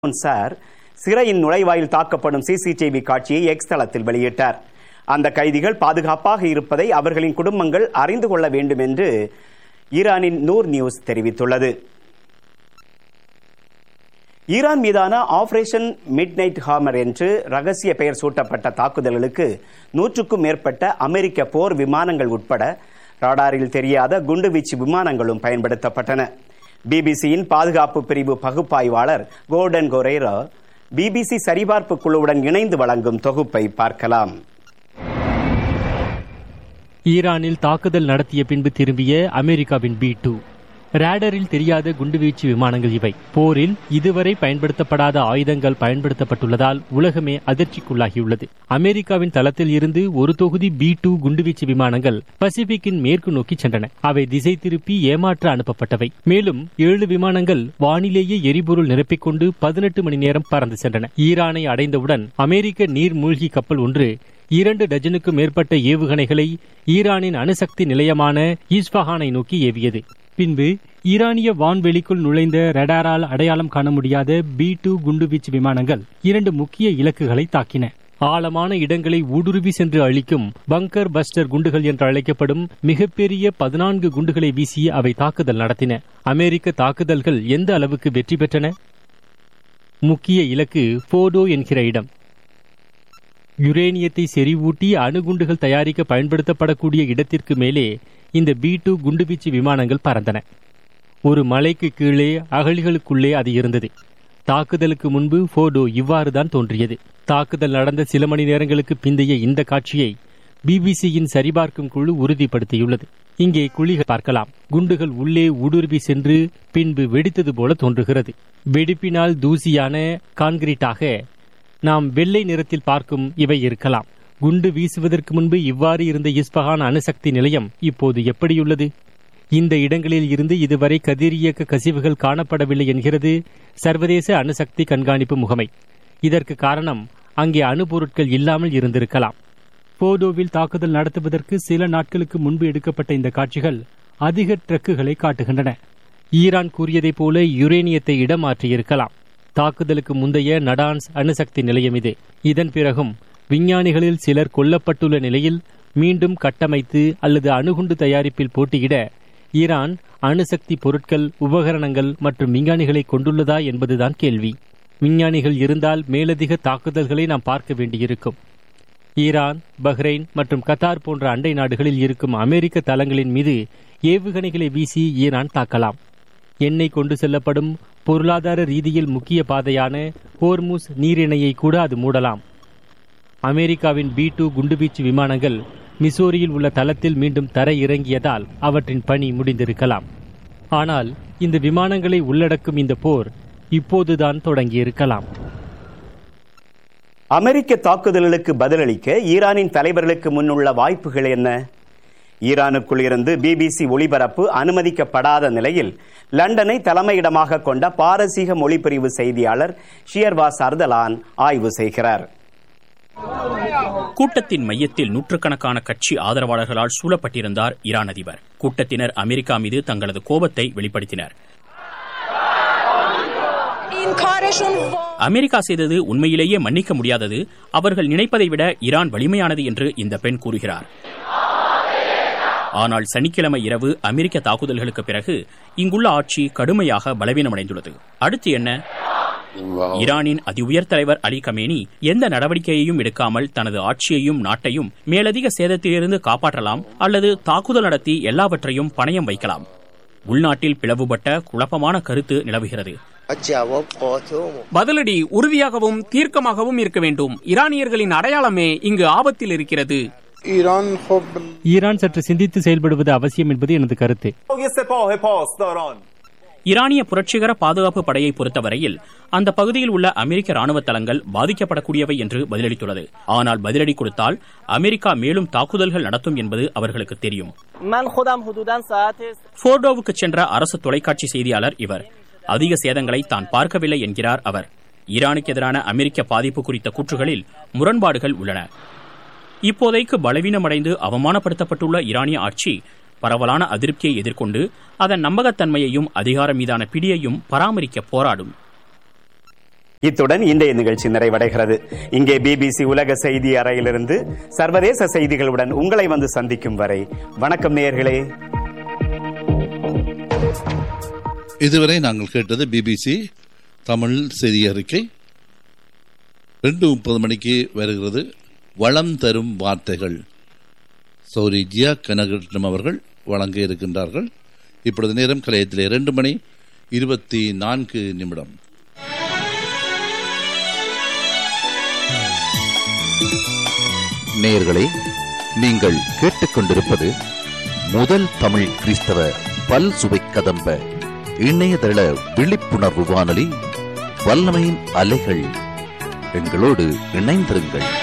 sir சிறையின் நுழைவாயில் தாக்கப்படும் CCTV காட்சியை X தளத்தில் வெளியிட்டார் அந்த கைதிகள் பாதுகாப்பாக இருப்பதை அவர்களின் குடும்பங்கள் அறிந்து கொள்ள வேண்டும் என்று ஈரானின் நூர் நியூஸ் தெரிவித்துள்ளது ஈரான் மீதான ஆபரேஷன் மிட் நைட் ஹாமர் என்று ரகசிய பெயர் சூட்டப்பட்ட தாக்குதல்களுக்கு நூற்றுக்கும் மேற்பட்ட அமெரிக்க போர் விமானங்கள் உட்பட ராடாரில் தெரியாத குண்டுவீச்சு விமானங்களும் பயன்படுத்தப்பட்டன பிபிசியின் பாதுகாப்பு பிரிவு பகுப்பாய்வாளர் கோர்டன் கொரேரா பிபிசி சரிபார்ப்பு குழுவுடன் இணைந்து வழங்கும் தொகுப்பை பார்க்கலாம் ஈரானில் தாக்குதல் நடத்திய பின்பு திரும்பிய அமெரிக்காவின் பி டூ ரேடரில் தெரியாத குண்டுவீச்சு விமானங்கள் இவை போரில் இதுவரை பயன்படுத்தப்படாத ஆயுதங்கள் பயன்படுத்தப்பட்டுள்ளதால் உலகமே அதிர்ச்சிக்குள்ளாகியுள்ளது அமெரிக்காவின் தளத்தில் இருந்து ஒரு தொகுதி பி டூ குண்டுவீச்சு விமானங்கள் பசிபிக்கின் மேற்கு நோக்கி சென்றன அவை திசை திருப்பி ஏமாற்ற அனுப்பப்பட்டவை மேலும் ஏழு விமானங்கள் வானிலேயே எரிபொருள் நிரப்பிக்கொண்டு பதினெட்டு மணி நேரம் பறந்து சென்றன ஈரானை அடைந்தவுடன் அமெரிக்க நீர் மூழ்கி கப்பல் ஒன்று இரண்டு டஜனுக்கும் மேற்பட்ட ஏவுகணைகளை ஈரானின் அணுசக்தி நிலையமான ஈஸ்பஹானை நோக்கி ஏவியது பின்பு ஈரானிய வான்வெளிக்குள் நுழைந்த ரடாரால் அடையாளம் காண முடியாத பி டூ குண்டுவீச்சு விமானங்கள் இரண்டு முக்கிய இலக்குகளை தாக்கின ஆழமான இடங்களை ஊடுருவி சென்று அழிக்கும் பங்கர் பஸ்டர் குண்டுகள் என்று அழைக்கப்படும் மிகப்பெரிய பதினான்கு குண்டுகளை வீசி அவை தாக்குதல் நடத்தின அமெரிக்க தாக்குதல்கள் எந்த அளவுக்கு வெற்றி பெற்றன முக்கிய இலக்கு போடோ என்கிற இடம் யுரேனியத்தை செறிவூட்டி அணுகுண்டுகள் தயாரிக்க பயன்படுத்தப்படக்கூடிய இடத்திற்கு மேலே இந்த பி டூ குண்டுவீச்சு விமானங்கள் பறந்தன ஒரு மலைக்கு கீழே அகழிகளுக்குள்ளே அது இருந்தது தாக்குதலுக்கு முன்பு போடோ இவ்வாறுதான் தோன்றியது தாக்குதல் நடந்த சில மணி நேரங்களுக்கு பிந்தைய இந்த காட்சியை பிபிசியின் சரிபார்க்கும் குழு உறுதிப்படுத்தியுள்ளது இங்கே குழிகள் பார்க்கலாம் குண்டுகள் உள்ளே ஊடுருவி சென்று பின்பு வெடித்தது போல தோன்றுகிறது வெடிப்பினால் தூசியான கான்கிரீட்டாக நாம் வெள்ளை நிறத்தில் பார்க்கும் இவை இருக்கலாம் குண்டு வீசுவதற்கு முன்பு இவ்வாறு இருந்த இஸ்பஹான் அணுசக்தி நிலையம் இப்போது எப்படியுள்ளது இந்த இடங்களில் இருந்து இதுவரை கதிரியக்க கசிவுகள் காணப்படவில்லை என்கிறது சர்வதேச அணுசக்தி கண்காணிப்பு முகமை இதற்கு காரணம் அங்கே அணுபொருட்கள் இல்லாமல் இருந்திருக்கலாம் போடோவில் தாக்குதல் நடத்துவதற்கு சில நாட்களுக்கு முன்பு எடுக்கப்பட்ட இந்த காட்சிகள் அதிக ட்ரக்குகளை காட்டுகின்றன ஈரான் கூறியதைப் போல யுரேனியத்தை இடமாற்றியிருக்கலாம் தாக்குதலுக்கு முந்தைய நடான்ஸ் அணுசக்தி நிலையம் இது இதன் பிறகும் விஞ்ஞானிகளில் சிலர் கொல்லப்பட்டுள்ள நிலையில் மீண்டும் கட்டமைத்து அல்லது அணுகுண்டு தயாரிப்பில் போட்டியிட ஈரான் அணுசக்தி பொருட்கள் உபகரணங்கள் மற்றும் விஞ்ஞானிகளை கொண்டுள்ளதா என்பதுதான் கேள்வி விஞ்ஞானிகள் இருந்தால் மேலதிக தாக்குதல்களை நாம் பார்க்க வேண்டியிருக்கும் ஈரான் பஹ்ரைன் மற்றும் கத்தார் போன்ற அண்டை நாடுகளில் இருக்கும் அமெரிக்க தளங்களின் மீது ஏவுகணைகளை வீசி ஈரான் தாக்கலாம் எண்ணெய் கொண்டு செல்லப்படும் பொருளாதார ரீதியில் முக்கிய பாதையான ஹோர்முஸ் நீரிணையை கூட அது மூடலாம் அமெரிக்காவின் பி டூ குண்டுவீச்சு விமானங்கள் மிசோரியில் உள்ள தளத்தில் மீண்டும் தர இறங்கியதால் அவற்றின் பணி முடிந்திருக்கலாம் ஆனால் இந்த விமானங்களை உள்ளடக்கும் இந்த போர் இப்போதுதான் தொடங்கியிருக்கலாம் அமெரிக்க தாக்குதல்களுக்கு பதிலளிக்க ஈரானின் தலைவர்களுக்கு முன்னுள்ள வாய்ப்புகள் என்ன ஈரானுக்குள் இருந்து பிபிசி ஒளிபரப்பு அனுமதிக்கப்படாத நிலையில் லண்டனை தலைமையிடமாக கொண்ட பாரசீக மொழிப்பிரிவு செய்தியாளர் ஷியர்வாஸ் அர்தலான் ஆய்வு செய்கிறார் கூட்டத்தின் மையத்தில் நூற்றுக்கணக்கான கட்சி ஆதரவாளர்களால் சூழப்பட்டிருந்தார் ஈரான் அதிபர் கூட்டத்தினர் அமெரிக்கா மீது தங்களது கோபத்தை வெளிப்படுத்தினர் அமெரிக்கா செய்தது உண்மையிலேயே மன்னிக்க முடியாதது அவர்கள் நினைப்பதை விட ஈரான் வலிமையானது என்று இந்த பெண் கூறுகிறார் ஆனால் சனிக்கிழமை இரவு அமெரிக்க தாக்குதல்களுக்கு பிறகு இங்குள்ள ஆட்சி கடுமையாக பலவீனமடைந்துள்ளது அடுத்து என்ன ஈரானின் அதி உயர் தலைவர் அலி கமேனி எந்த நடவடிக்கையையும் எடுக்காமல் தனது ஆட்சியையும் நாட்டையும் மேலதிக சேதத்திலிருந்து காப்பாற்றலாம் அல்லது தாக்குதல் நடத்தி எல்லாவற்றையும் பணயம் வைக்கலாம் உள்நாட்டில் பிளவுபட்ட குழப்பமான கருத்து நிலவுகிறது பதிலடி உறுதியாகவும் தீர்க்கமாகவும் இருக்க வேண்டும் ஈரானியர்களின் அடையாளமே இங்கு ஆபத்தில் இருக்கிறது ஈரான் சற்று சிந்தித்து செயல்படுவது அவசியம் என்பது எனது கருத்து ஈரானிய புரட்சிகர பாதுகாப்பு படையை பொறுத்தவரையில் அந்த பகுதியில் உள்ள அமெரிக்க ராணுவ தளங்கள் பாதிக்கப்படக்கூடியவை என்று பதிலளித்துள்ளது ஆனால் பதிலடி கொடுத்தால் அமெரிக்கா மேலும் தாக்குதல்கள் நடத்தும் என்பது அவர்களுக்கு தெரியும் போர்டோவுக்கு சென்ற அரசு தொலைக்காட்சி செய்தியாளர் இவர் அதிக சேதங்களை தான் பார்க்கவில்லை என்கிறார் அவர் ஈரானுக்கு எதிரான அமெரிக்க பாதிப்பு குறித்த கூற்றுகளில் முரண்பாடுகள் உள்ளன இப்போதைக்கு பலவீனமடைந்து அவமானப்படுத்தப்பட்டுள்ள ஈரானிய ஆட்சி பரவலான அதிருப்தியை எதிர்கொண்டு அதன் நம்பகத்தன்மையையும் அதிகாரம் மீதான பிடியையும் பராமரிக்க போராடும் இத்துடன் இன்றைய நிகழ்ச்சி நிறைவடைகிறது இங்கே பிபிசி உலக செய்தி அறையிலிருந்து சர்வதேச செய்திகளுடன் உங்களை வந்து சந்திக்கும் வரை வணக்கம் நேயர்களே இதுவரை நாங்கள் கேட்டது பிபிசி தமிழ் செய்தி அறிக்கை ரெண்டு முப்பது மணிக்கு வருகிறது வளம் தரும் வார்த்தைகள் சௌரி ஜியா கனகரட்னம் அவர்கள் வழங்க இருக்கின்றார்கள் இப்பொழுது நேரம் கலையத்திலே இரண்டு மணி இருபத்தி நான்கு நிமிடம் நேயர்களே நீங்கள் கேட்டுக்கொண்டிருப்பது முதல் தமிழ் கிறிஸ்தவ பல் சுவை கதம்ப இணையதள விழிப்புணர்வு வானொலி வல்லமையின் அலைகள் எங்களோடு இணைந்திருங்கள்